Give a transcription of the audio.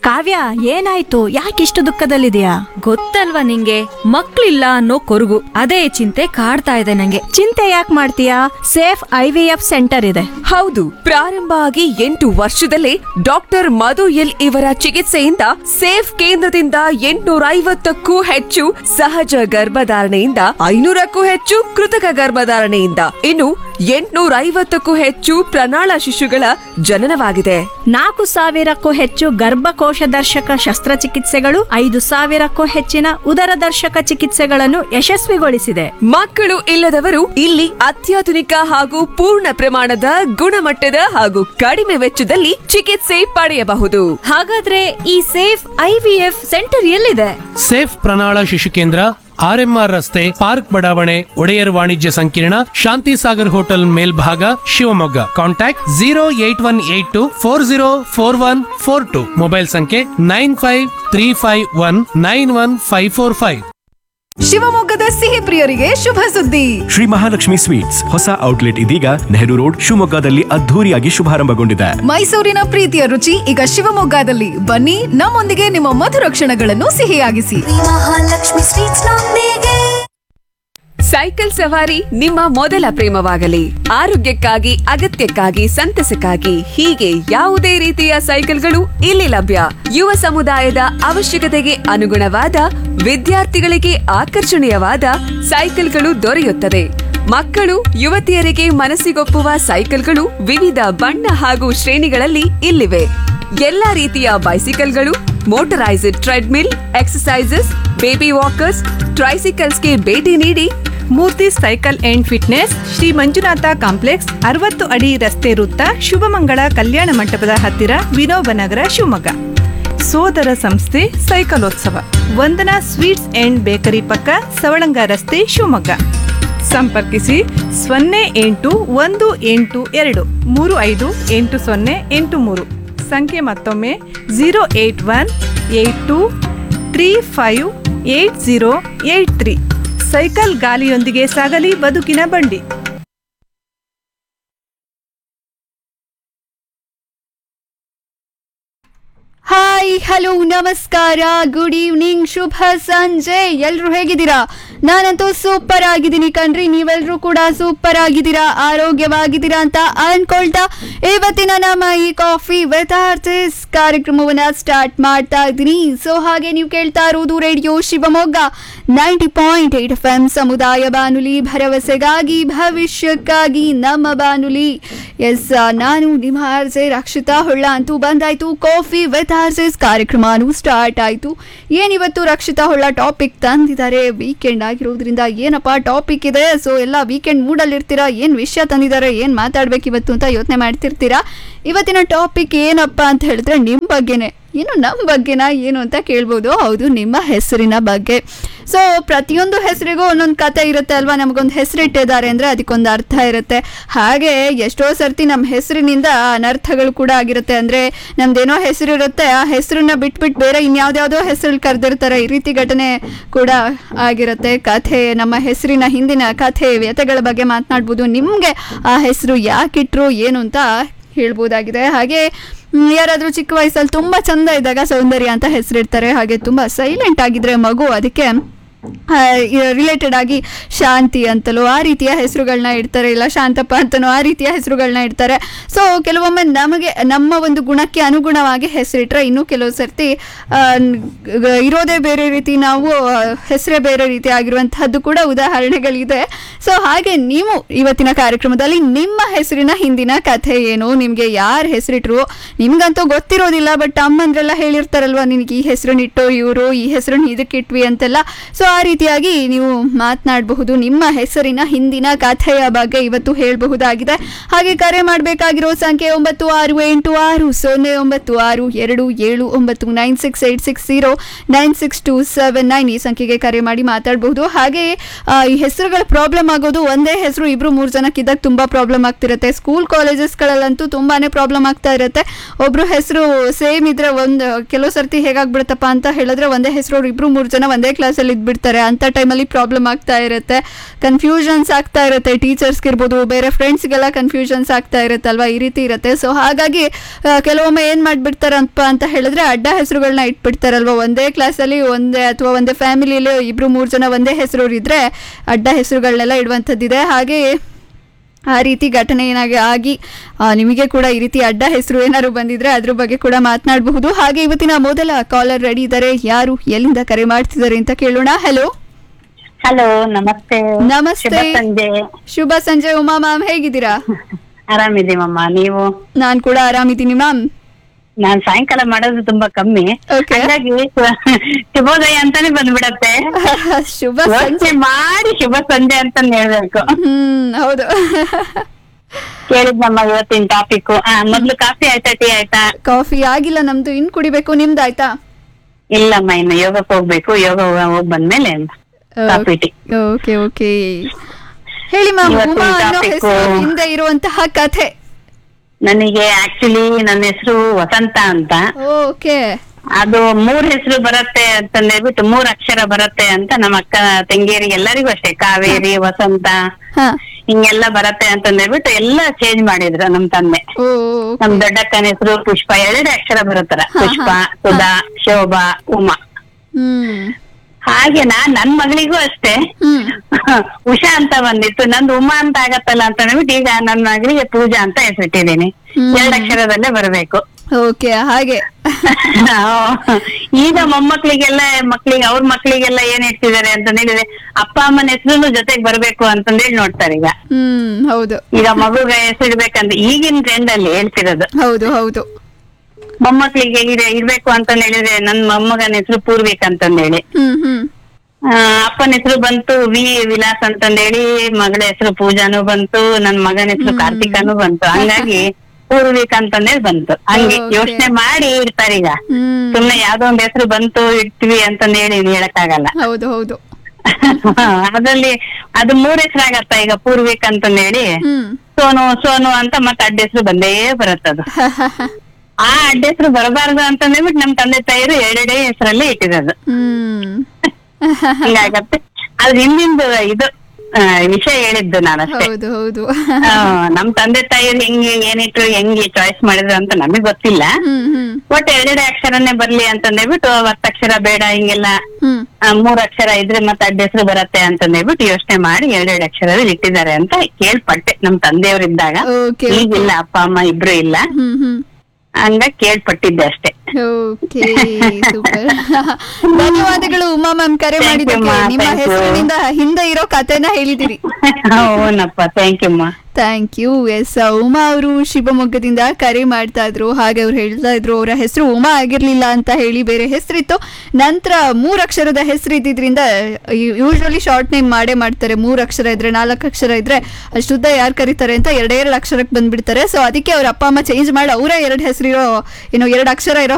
ಕಾವ್ಯ ಏನಾಯ್ತು ಯಾಕಿಷ್ಟು ದುಃಖದಲ್ಲಿದೆಯಾ ಗೊತ್ತಲ್ವಾ ನಿಂಗೆ ಮಕ್ಳಿಲ್ಲ ಅನ್ನೋ ಕೊರಗು ಅದೇ ಚಿಂತೆ ಕಾಡ್ತಾ ಇದೆ ನಂಗೆ ಚಿಂತೆ ಯಾಕೆ ಮಾಡ್ತೀಯಾ safe I V F centre ಇದೆ ಹೌದು ಪ್ರಾರಂಭ ಆಗಿ ಎಂಟು ವರ್ಷದಲ್ಲೇ ಡಾಕ್ಟರ್ ಮಧು ಎಲ್ ಇವರ ಚಿಕಿತ್ಸೆಯಿಂದ ಸೇಫ್ ಕೇಂದ್ರದಿಂದ ಎಂಟುನೂರ ಐವತ್ತಕ್ಕೂ ಹೆಚ್ಚು ಸಹಜ ಗರ್ಭಧಾರಣೆಯಿಂದ ಐನೂರಕ್ಕೂ ಹೆಚ್ಚು ಕೃತಕ ಗರ್ಭಧಾರಣೆಯಿಂದ ಇನ್ನು ಎಂಟುನೂರ ಐವತ್ತಕ್ಕೂ ಹೆಚ್ಚು ಪ್ರಣಾಳ ಶಿಶುಗಳ ಜನನವಾಗಿದೆ ನಾಲ್ಕು ಸಾವಿರಕ್ಕೂ ಹೆಚ್ಚು ಗರ್ಭಕೋಶ ದರ್ಶಕ ಶಸ್ತ್ರಚಿಕಿತ್ಸೆಗಳು ಐದು ಸಾವಿರಕ್ಕೂ ಹೆಚ್ಚಿನ ಉದರ ದರ್ಶಕ ಚಿಕಿತ್ಸೆಗಳನ್ನು ಯಶಸ್ವಿಗೊಳಿಸಿದೆ ಮಕ್ಕಳು ಇಲ್ಲದವರು ಇಲ್ಲಿ ಅತ್ಯಾಧುನಿಕ ಹಾಗೂ ಪೂರ್ಣ ಪ್ರಮಾಣದ ಗುಣಮಟ್ಟದ ಹಾಗೂ ಕಡಿಮೆ ವೆಚ್ಚದಲ್ಲಿ ಚಿಕಿತ್ಸೆ ಪಡೆಯಬಹುದು ಹಾಗಾದ್ರೆ ಈ safe I V F centre ಎಲ್ಲಿದೆ ಸೇಫ್ ಪ್ರಣಾಳ ಶಿಶು ಕೇಂದ್ರ ಆರ್ಎಂಆರ್ ರಸ್ತೆ ಪಾರ್ಕ್ ಬಡಾವಣೆ ಒಡೆಯರ್ ವಾಣಿಜ್ಯ ಸಂಕೀರ್ಣ ಶಾಂತಿ ಸಾಗರ್ ಹೋಟೆಲ್ ಮೇಲ್ಭಾಗ Shivamogga contact zero eight one eight two four zero four one four two mobile ಸಂಖ್ಯೆ nine five three five one nine one five four five ಶಿವಮೊಗ್ಗದ ಸಿಹಿ ಪ್ರಿಯರಿಗೆ ಶುಭ ಸುದ್ದಿ ಶ್ರೀ ಮಹಾಲಕ್ಷ್ಮಿ ಸ್ವೀಟ್ಸ್ ಹೊಸ ಔಟ್ಲೆಟ್ ಇದೀಗ ನೆಹರು ರೋಡ್ ಶಿವಮೊಗ್ಗದಲ್ಲಿ ಅದ್ಧೂರಿಯಾಗಿ ಶುಭಾರಂಭಗೊಂಡಿದೆ ಮೈಸೂರಿನ ಪ್ರೀತಿಯ ರುಚಿ ಈಗ ಶಿವಮೊಗ್ಗದಲ್ಲಿ ಬನ್ನಿ ನಮ್ಮೊಂದಿಗೆ ನಿಮ್ಮ ಮಧುರ ಕ್ಷಣಗಳನ್ನು ಸಿಹಿಯಾಗಿಸಿ ಮಹಾಲಕ್ಷ್ಮಿ ಸ್ವೀಟ್ಸ್ ನೊಂದಿಗೆ ಸೈಕಲ್ ಸವಾರಿ ನಿಮ್ಮ ಮೊದಲ ಪ್ರೇಮವಾಗಲಿ ಆರೋಗ್ಯಕ್ಕಾಗಿ ಅಗತ್ಯಕ್ಕಾಗಿ ಸಂತಸಕ್ಕಾಗಿ ಹೀಗೆ ಯಾವುದೇ ರೀತಿಯ ಸೈಕಲ್ಗಳು ಇಲ್ಲಿ ಲಭ್ಯ ಯುವ ಸಮುದಾಯದ ಅವಶ್ಯಕತೆಗೆ ಅನುಗುಣವಾದ ವಿದ್ಯಾರ್ಥಿಗಳಿಗೆ ಆಕರ್ಷಣೀಯವಾದ ಸೈಕಲ್ಗಳು ದೊರೆಯುತ್ತದೆ ಮಕ್ಕಳು ಯುವತಿಯರಿಗೆ ಮನಸ್ಸಿಗೊಪ್ಪುವ ಸೈಕಲ್ಗಳು ವಿವಿಧ ಬಣ್ಣ ಹಾಗೂ ಶ್ರೇಣಿಗಳಲ್ಲಿ ಇಲ್ಲಿವೆ ಎಲ್ಲಾ ರೀತಿಯ ಬೈಸಿಕಲ್ಗಳು motorised treadmill exercises baby walkers ಟ್ರೈಸಿಕಲ್ಸ್ಗೆ ಭೇಟಿ ನೀಡಿ Murthy cycle and fitness Shri Manjunatha complex ಅರವತ್ತು ಅಡಿ ರಸ್ತೆ ವೃತ್ತ ಶುಭಮಂಗಳ ಕಲ್ಯಾಣ ಮಂಟಪದ ಹತ್ತಿರ ವಿನೋಬನಗರ ಶಿವಮೊಗ್ಗ ಸೋದರ ಸಂಸ್ಥೆ ಸೈಕಲೋತ್ಸವ ವಂದನಾ ಸ್ವೀಟ್ಸ್ ಅಂಡ್ ಬೇಕರಿ ಪಕ್ಕ ಸವಳಂಗ ರಸ್ತೆ ಶಿವಮೊಗ್ಗ ಸಂಪರ್ಕಿಸಿ ಸೊನ್ನೆ ಎಂಟು ಒಂದು ಎಂಟು ಎರಡು ಮೂರು ಐದು ಎಂಟು ಸೊನ್ನೆ ಎಂಟು ಮೂರು ಸಂಖ್ಯೆ ಮತ್ತೊಮ್ಮೆ zero eight one eight two three five eight zero eight three cycle ಗಾಲಿಯೊಂದಿಗೆ ಸಾಗಲಿ ಬದುಕಿನ ಬಂಡಿ ಹಾಯ್ ಹಲೋ ನಮಸ್ಕಾರ ಗುಡ್ ಈವ್ನಿಂಗ್ ಶುಭ ಸಂಜೆ ಎಲ್ರು ಹೇಗಿದ್ದೀರಾ ನಾನಂತೂ ಸೂಪರ್ ಆಗಿದ್ದೀನಿ ಕಣ್ರಿ ನೀವೆಲ್ರೂ ಕೂಡ ಸೂಪರ್ ಆಗಿದ್ದೀರಾ ಆರೋಗ್ಯವಾಗಿದ್ದೀರಾ ಅಂತ ಅನ್ಕೊಳ್ತಾ ಇವತ್ತಿನ ನಮ್ಮ ಈ ಕಾಫಿ ವಿತ್ ಆರ್ಟಿಸ್ಟ್ ಕಾರ್ಯಕ್ರಮವನ್ನ ಸ್ಟಾರ್ಟ್ ಮಾಡ್ತಾ ಇದ್ದೀನಿ ಸೊ ಹಾಗೆ ನೀವು ಕೇಳ್ತಾ ಇರುವುದು radio Shivamogga ninety point eight F M ಸಮುದಾಯ ಬಾನುಲಿ ಭರವಸೆಗಾಗಿ ಭವಿಷ್ಯಕ್ಕಾಗಿ ನಮ್ಮ ಬಾನುಲಿ ಎಸ್ ನಾನು ನಿಮ್ಮ ಆರ್ಜೆ ರಕ್ಷಿತಾ ಹೊಳ್ಳ ಅಂತೂ ಬಂದಾಯ್ತು ಕಾಫಿ ವಿತ್ ಆರ್ಜೆಸ್ ಕಾರ್ಯಕ್ರಮನೂ ಸ್ಟಾರ್ಟ್ ಆಯಿತು ಏನಿವತ್ತು ರಕ್ಷಿತಾ ಹೊಳ್ಳ ಟಾಪಿಕ್ ತಂದಿದ್ದಾರೆ ವೀಕೆಂಡ್ ಆಗಿರೋದ್ರಿಂದ ಏನಪ್ಪ ಟಾಪಿಕ್ ಇದೆ ಸೊ ಎಲ್ಲ ವೀಕೆಂಡ್ ಮೂಡಲ್ಲಿ ಇರ್ತೀರಾ ಏನು ವಿಷಯ ತಂದಿದ್ದಾರೆ ಏನು ಮಾತಾಡ್ಬೇಕು ಇವತ್ತು ಅಂತ ಯೋಚನೆ ಮಾಡ್ತಿರ್ತೀರಾ ಇವತ್ತಿನ ಟಾಪಿಕ್ ಏನಪ್ಪ ಅಂತ ಹೇಳಿದ್ರೆ ನಿಮ್ಮ ಬಗ್ಗೆನೇ ಏನು ನಮ್ಮ ಬಗ್ಗೆನಾ ಏನು ಅಂತ ಕೇಳ್ಬೋದು ಹೌದು ನಿಮ್ಮ ಹೆಸರಿನ ಬಗ್ಗೆ ಸೊ ಪ್ರತಿಯೊಂದು ಹೆಸರಿಗೂ ಒಂದೊಂದು ಕತೆ ಇರುತ್ತೆ ಅಲ್ವಾ ನಮಗೊಂದು ಹೆಸರಿಟ್ಟಿದ್ದಾರೆ ಅಂದರೆ ಅದಕ್ಕೊಂದು ಅರ್ಥ ಇರುತ್ತೆ ಹಾಗೆ ಎಷ್ಟೋ ಸರ್ತಿ ನಮ್ಮ ಹೆಸರಿನಿಂದ ಅನರ್ಥಗಳು ಕೂಡ ಆಗಿರುತ್ತೆ ಅಂದರೆ ನಮ್ದೇನೋ ಹೆಸರಿರುತ್ತೆ ಆ ಹೆಸರನ್ನ ಬಿಟ್ಬಿಟ್ಟು ಬೇರೆ ಇನ್ಯಾವ್ದ್ಯಾವುದೋ ಹೆಸರು ಕರೆದಿರ್ತಾರೆ ಈ ರೀತಿ ಘಟನೆ ಕೂಡ ಆಗಿರುತ್ತೆ ಕಥೆ ನಮ್ಮ ಹೆಸರಿನ ಹಿಂದಿನ ಕಥೆ ವ್ಯಥೆಗಳ ಬಗ್ಗೆ ಮಾತನಾಡ್ಬೋದು ನಿಮಗೆ ಆ ಹೆಸರು ಯಾಕಿಟ್ರು ಏನು ಅಂತ ಹೇಳ್ಬೋದಾಗಿದೆ ಹಾಗೆ ಮ್, ಯಾರಾದ್ರೂ ಚಿಕ್ಕ ವಯಸ್ಸಲ್ಲಿ ತುಂಬಾ ಚಂದ ಇದ್ದಾಗ ಸೌಂದರ್ಯ ಅಂತ ಹೆಸರಿಡ್ತಾರೆ ಹಾಗೆ ತುಂಬಾ ಸೈಲೆಂಟ್ ಆಗಿದ್ರೆ ಮಗು ಅದಕ್ಕೆ ರಿಲೇಟೆಡ್ ಆಗಿ ಶಾಂತಿ ಅಂತಲೋ ಆ ರೀತಿಯ ಹೆಸರುಗಳನ್ನ ಇಡ್ತಾರೆ ಇಲ್ಲ ಶಾಂತಪ್ಪ ಅಂತನೋ ಆ ರೀತಿಯ ಹೆಸರುಗಳನ್ನ ಇಡ್ತಾರೆ ಸೊ ಕೆಲವೊಮ್ಮೆ ನಮಗೆ ನಮ್ಮ ಒಂದು ಗುಣಕ್ಕೆ ಅನುಗುಣವಾಗಿ ಹೆಸರಿಟ್ರೆ ಇನ್ನೂ ಕೆಲವು ಸರ್ತಿ ಆ, ಗ- ಇರೋದೇ ಬೇರೆ ರೀತಿ ನಾವು ಹೆಸರೇ ಬೇರೆ ರೀತಿ ಆಗಿರುವಂತಹದ್ದು ಕೂಡ ಉದಾಹರಣೆಗಳಿದೆ ಸೊ ಹಾಗೆ ನೀವು ಇವತ್ತಿನ ಕಾರ್ಯಕ್ರಮದಲ್ಲಿ ನಿಮ್ಮ ಹೆಸರಿನ ಹಿಂದಿನ ಕಥೆ ಏನು ನಿಮಗೆ ಯಾರು ಹೆಸರಿಟ್ರು ನಿಮ್ಗಂತೂ ಗೊತ್ತಿರೋದಿಲ್ಲ ಬಟ್ ಅಮ್ಮಂದ್ರೆಲ್ಲ ಹೇಳಿರ್ತಾರಲ್ವಾ ನಿನಗೆ ಈ ಹೆಸರನ್ನ ಇಟ್ಟು ಇವರು ಈ ಹೆಸರನ್ನ ಇದಕ್ಕೆ ಇಟ್ವಿ ಅಂತೆಲ್ಲ ಸೊ ಆ ರೀತಿಯಾಗಿ ನೀವು ಮಾತನಾಡಬಹುದು ನಿಮ್ಮ ಹೆಸರಿನ ಹಿಂದಿನ ಕಥೆಯ ಬಗ್ಗೆ ಇವತ್ತು ಹೇಳಬಹುದಾಗಿದೆ ಹಾಗೆ ಕರೆ ಮಾಡಬೇಕಾಗಿರೋ ಸಂಖ್ಯೆ ಒಂಬತ್ತು ಆರು ಎಂಟು ಆರು ಸೊನ್ನೆ ಒಂಬತ್ತು ಆರು ಎರಡು ಏಳು ಒಂಬತ್ತು nine six eight six zero nine six two seven nine ಈ ಸಂಖ್ಯೆಗೆ ಕರೆ ಮಾಡಿ ಮಾತಾಡಬಹುದು ಹಾಗೆ ಆ, ಈ ಹೆಸರುಗಳ ಪ್ರಾಬ್ಲಮ್ ಆಗೋದು ಒಂದೇ ಹೆಸರು ಇಬ್ರು ಮೂರು ಜನಕ್ಕಿದ್ದಾಗ ತುಂಬ ಪ್ರಾಬ್ಲಮ್ ಆಗ್ತಿರುತ್ತೆ ಸ್ಕೂಲ್ ಕಾಲೇಜಸ್ಗಳಲ್ಲಂತೂ ತುಂಬಾನೇ ಪ್ರಾಬ್ಲಮ್ ಆಗ್ತಾ ಇರುತ್ತೆ ಒಬ್ರು ಹೆಸರು ಸೇಮ್ ಇದ್ರೆ ಒಂದು ಕೆಲವು ಸರ್ತಿ ಹೇಗಾಗ್ಬಿಡುತ್ತಪ್ಪ ಅಂತ ಹೇಳಿದ್ರೆ ಒಂದೇ ಹೆಸರು ಇಬ್ರು ಮೂರು ಜನ ಒಂದೇ ಕ್ಲಾಸಲ್ಲಿ ಇದ್ಬಿಡ್ತಾರೆ ಮಾಡ್ಬಿಡ್ತಾರೆ ಅಂತ ಟೈಮಲ್ಲಿ ಪ್ರಾಬ್ಲಮ್ ಆಗ್ತಾ ಇರುತ್ತೆ ಕನ್ಫ್ಯೂಷನ್ಸ್ ಆಗ್ತಾ ಇರುತ್ತೆ ಟೀಚರ್ಸ್ಗೆ ಇರ್ಬೋದು ಬೇರೆ ಫ್ರೆಂಡ್ಸ್ಗೆಲ್ಲ ಕನ್ಫ್ಯೂಷನ್ಸ್ ಆಗ್ತಾ ಇರುತ್ತೆ ಅಲ್ವಾ ಈ ರೀತಿ ಇರುತ್ತೆ ಸೊ ಹಾಗಾಗಿ ಆ, ಕೆಲವೊಮ್ಮೆ ಏನು ಮಾಡ್ಬಿಡ್ತಾರಪ್ಪ ಅಂತ ಹೇಳಿದ್ರೆ ಅಡ್ಡ ಹೆಸರುಗಳನ್ನ ಇಟ್ಬಿಡ್ತಾರಲ್ವಾ ಒಂದೇ ಕ್ಲಾಸಲ್ಲಿ ಒಂದೇ ಅಥವಾ ಒಂದೇ ಫ್ಯಾಮಿಲಿಯಲ್ಲಿ ಇಬ್ರು ಮೂರು ಜನ ಒಂದೇ ಹೆಸರು ಇದ್ರೆ ಅಡ್ಡ ಹೆಸರುಗಳನ್ನೆಲ್ಲ ಇಡುವಂಥದ್ದಿದೆ ಹಾಗೆ ಆ ರೀತಿ ಘಟನೆ ಏನಾಗಿ ಆಗಿ ಆ, ನಿಮಗೆ ಕೂಡ ಈ ರೀತಿ ಅಡ್ಡ ಹೆಸರು ಏನಾದ್ರು ಬಂದಿದ್ರೆ ಅದ್ರ ಬಗ್ಗೆ ಕೂಡ ಮಾತನಾಡಬಹುದು ಹಾಗೆ ಇವತ್ತಿನ ಮೊದಲ ಕಾಲರ್ ರೆಡಿ ಇದ್ದಾರೆ ಯಾರು ಎಲ್ಲಿಂದ ಕರೆ ಮಾಡ್ತಿದ್ದಾರೆ ಅಂತ ಕೇಳೋಣ ಹಲೋ ಹಲೋ ನಮಸ್ತೆ ನಮಸ್ತೆ. ಶುಭ ಸಂಜೆ ಶುಭ ಸಂಜೆ ಉಮಾ ಮ್ಯಾಮ್ ಹೇಗಿದ್ದೀರಾ ಆರಾಮಿದ್ದೀಮಮ್ಮ ನೀವು ನಾನ್ ಕೂಡ ಆರಾಮಿದ್ದೀನಿ ಮ್ಯಾಮ್ ನಾನ್ ಸಾಯಂಕಾಲ ಮಾಡೋದು ತುಂಬಾ ಕಮ್ಮಿ Okay. ಹಾಗಾಗಿ ಶುಭೋದಯ ಅಂತಾನೆ ಬಂದ್ಬಿಡತ್ತೆ ಶುಭ ಯೋಚ್ನೆ ಸಂಜೆ ಮಾಡಿ ಶುಭ ಸಂಜೆ ಅಂತ ಹೇಳ್ಬೇಕು ಹ್ಮ್ ಹೌದು ಕೇಳಿದ್ನಮ್ಮ ಇವತ್ತಿನ ಟಾಪಿಕ್ ಮೊದ್ಲು ಕಾಫಿ ಆಯ್ತಾ ಟೀ ಆಯ್ತಾ ಕಾಫಿ ಆಗಿಲ್ಲ ನಮ್ದು ಇನ್ ಕುಡಿಬೇಕು ನಿಮ್ದು ಆಯ್ತಾ ಇಲ್ಲಮ್ಮ ಇನ್ನು ಯೋಗಕ್ಕೆ ಹೋಗ್ಬೇಕು ಯೋಗ ಹೋಗ್ ಬಂದ್ಮೇಲೆ ಕಾಫಿ ಟೀ ಓಕೆ ಓಕೆ ಹೇಳಿ ಮ್ಯಾಮ್ ಇವತ್ತಿನ ಉಮಾ ಅನ್ನೋ topic- ಹೆಸರು ಹಿಂದೆ ಇರುವಂತಹ ಕಥೆ ನನಗೆ ಆಕ್ಚುಲಿ ನನ್ನ ಹೆಸರು ವಸಂತ ಅಂತ ಓಕೆ ಅದು ಮೂರ್ ಹೆಸರು ಬರತ್ತೆ ಅಂತಂದೇಳ್ಬಿಟ್ಟು ಮೂರ್ ಅಕ್ಷರ ಬರತ್ತೆ ಅಂತ ನಮ್ಮ ಅಕ್ಕ ತಂಗಿಯರಿಗೆ ಎಲ್ಲರಿಗೂ ಅಷ್ಟೇ ಕಾವೇರಿ ವಸಂತ ಹಾ ಹಿಂಗೆಲ್ಲ ಬರತ್ತೆ ಅಂತಂದೇಳ್ಬಿಟ್ಟು ಎಲ್ಲ ಚೇಂಜ್ ಮಾಡಿದ್ರು ನಮ್ ತಂದೆ ಓ ನಮ್ ದೊಡ್ಡಕ್ಕನ ಹೆಸರು ಪುಷ್ಪ ಎರಡೇ ಅಕ್ಷರ ಬರುತ್ತರ ಪುಷ್ಪ ಸುಧಾ ಶೋಭಾ ಉಮಾ ಹ್ಮ್ ಹಾಗೆ ನಾ ನನ್ ಮಗಳಿಗೂ ಅಷ್ಟೇ ಹ್ಮ್ ಉಷಾ ಅಂತ ಬಂದಿತ್ತು ನಂದು ಉಮಾ ಅಂತ ಆಗತ್ತಲ್ಲ ಅಂತ ಹೇಳ್ಬಿಟ್ಟು ಈಗ ನನ್ನ ಮಗಳಿಗೆ ಪೂಜಾ ಅಂತ ಹೆಸರಿಟ್ಟಿದ್ದೀನಿ ಹ್ಮ್. ಎರಡ್ ಅಕ್ಷರದಲ್ಲೇ ಬರಬೇಕು ಓಕೆ ಹಾಗೆ ಈಗ ಮೊಮ್ಮಕ್ಳಿಗೆಲ್ಲ ಮಕ್ಳಿಗೆ ಅವ್ರ ಮಕ್ಳಿಗೆಲ್ಲ ಏನ್ ಇಡ್ತಿದಾರೆ ಅಂತ ಹೇಳಿದ್ರೆ ಅಪ್ಪ ಅಮ್ಮನ ಹೆಸರು ಜೊತೆಗೆ ಬರ್ಬೇಕು ಅಂತಂದೇಳಿ ನೋಡ್ತಾರೆ ಈಗ ಹ್ಮ್ ಹೌದು ಈಗ ಮಗುಗ ಹೆಸರಿಡ್ಬೇಕಂತ ಈಗಿನ ಟ್ರೆಂಡ್ ಅಲ್ಲಿ ಹೇಳ್ತಿರೋದು ಹೌದು ಹೌದು ಮೊಮ್ಮಕ್ಳಿಗೆ ಇರ- ಇಡ್ಬೇಕು ಅಂತ ಹೇಳಿದ್ರೆ ನನ್ ಮೊಮ್ಮಗನ ಹೆಸರು ಪೂರ್ವಿಕ್ ಅಂತಂದೇಳಿ ಹ್ಮ್ ಹ್ಮ್ ಆ, ಅಪ್ಪನ ಹೆಸರು ಬಂತು ವಿ ವಿಲಾಸ್ ಅಂತಂದೇಳಿ ಮಗಳ ಹೆಸರು ಪೂಜಾನು ಬಂತು ನನ್ ಮಗನ ಹೆಸರು ಕಾರ್ತಿಕಾನು ಬಂತು ಹಂಗಾಗಿ ಪೂರ್ವಿಕ್ ಅಂತಂದೇಳಿ ಬಂತು ಹಂಗೆ Okay. ಯೋಚನೆ ಮಾಡಿ ಇಡ್ತಾರೆ ಈಗ ಹ್ಮ್ ಸುಮ್ನೆ ಯಾವ್ದೋ ಒಂದ್ ಹೆಸರು ಬಂತು ಇಡ್ತೀವಿ ಅಂತಂದೇಳಿ ಹೇಳಕ್ಕಾಗಲ್ಲ ಹೌದು ಹೌದು ಅದ್ರಲ್ಲಿ ಅದು ಮೂರ್ ಹೆಸರಾಗತ್ತ ಈಗ ಪೂರ್ವಿಕ್ ಅಂತಂದೇಳಿ ಹ್ಮ್ ಸೋನು ಸೋನು ಅಂತ ಮತ್ತೆ ಅಡ್ಡ ಹೆಸರು ಬಂದೇ ಬರುತ್ತದು ಆ ಅಡ್ಡ ಹೆಸರು ಬರಬಾರ್ದು ಅಂತಂದೇಳ್ಬಿಟ್ಟು ನಮ್ ತಂದೆ ತಾಯಿರು ಎರಡೆರಡೇ ಹೆಸರಲ್ಲೇ ಇಟ್ಟಿರೋದು ಹ್ಮ್ ಹಿಂಗಾಗತ್ತೆ ಅದ್ರ ಹಿಂದಿಂದು ಇದು ಆ, ವಿಷಯ ಹೇಳಿದ್ದು ನಾನಷ್ಟೇ ಹೌದು ಹೌದು ಆ, ನಮ್ ತಂದೆ ತಾಯಿರು ಹೆಂಗೆ ಏನಿಟ್ರು ಹೆಂಗೆ ಚಾಯ್ಸ್ ಮಾಡಿದ್ರು ಅಂತ ನಮಗ್ ಗೊತ್ತಿಲ್ಲ ಹ್ಮ್ ಹ್ಮ್ ಒಟ್ಟು ಎರಡೆರಡು ಅಕ್ಷರನೇ ಬರ್ಲಿ ಅಂತಂದೇಳ್ಬಿಟ್ಟು ಒತ್ತಕ್ಷರ ಬೇಡ ಹಿಂಗೆಲ್ಲ ಹ್ಮ್ ಆ, ಮೂರ್ ಅಕ್ಷರ ಇದ್ರೆ ಮತ್ತೆ ಅಡ್ಡ ಹೆಸರು ಬರತ್ತೆ ಅಂತಂದೇಳ್ಬಿಟ್ಟು ಯೋಚನೆ ಮಾಡಿ ಎರಡೆರಡು ಅಕ್ಷರದಲ್ಲಿ ಇಟ್ಟಿದ್ದಾರೆ ಅಂತ ಕೇಳ್ಪಟ್ಟೆ ನಮ್ ತಂದೆಯವ್ರಿದ್ದಾಗ ಓಕೆ ಈಗಿಲ್ಲ ಅಪ್ಪ ಅಮ್ಮ ಇಬ್ರು ಇಲ್ಲ ಹ್ಮ್ ಹ್ಮ್ ಹಂಗ ಕೇಳ್ಪಟ್ಟಿದ್ದೆ ಅಷ್ಟೇ ಓಕೆ ಸೂಪರ್ ಧನ್ಯವಾದಗಳು ಉಮಾ ಮ್ಯಾಮ್ ಕರೆ Thank you, ಮಾಡಿದ್ದಕ್ಕೆ ma. ನಿಮ್ಮ Thank you. ಹೆಸರಿನಿಂದ ಹಿಂದೆ ಇರೋ ಕಥೆನ ಹೇಳಿದಿರಿ ಹೌನಪ್ಪ ಥ್ಯಾಂಕ್ ಯು ಅಮ್ಮ ಥ್ಯಾಂಕ್ ಯು ಎಸ್ ಉಮಾ ಅವರು ಶಿವಮೊಗ್ಗದಿಂದ ಕರೆ ಮಾಡ್ತಾ ಇದ್ರು ಹಾಗೆ ಅವ್ರು ಹೇಳ್ತಾ ಇದ್ರು ಅವರ ಹೆಸರು ಉಮಾ ಆಗಿರ್ಲಿಲ್ಲ ಅಂತ ಹೇಳಿ ಬೇರೆ ಹೆಸರಿತ್ತು ನಂತರ ಮೂರ್ ಅಕ್ಷರದ ಹೆಸರು ಇದ್ದಿದ್ರಿಂದ ಯೂಶ್ವಲಿ ಶಾರ್ಟ್ ನೇಮ್ ಮಾಡೇ ಮಾಡ್ತಾರೆ ಮೂರ್ ಅಕ್ಷರ ಇದ್ರೆ ನಾಲ್ಕು ಅಕ್ಷರ ಇದ್ರೆ ಅಷ್ಟುದ್ದ ಯಾರು ಕರೀತಾರೆ ಅಂತ ಎರಡೆರಡು ಅಕ್ಷರಕ್ಕೆ ಬಂದ್ಬಿಡ್ತಾರೆ ಸೊ ಅದಕ್ಕೆ ಅವ್ರ ಅಪ್ಪ ಅಮ್ಮ ಚೇಂಜ್ ಮಾಡಿ ಅವರೇ ಎರಡು ಹೆಸರಿರೋ ಏನೋ ಎರಡು ಅಕ್ಷರ ಇರೋ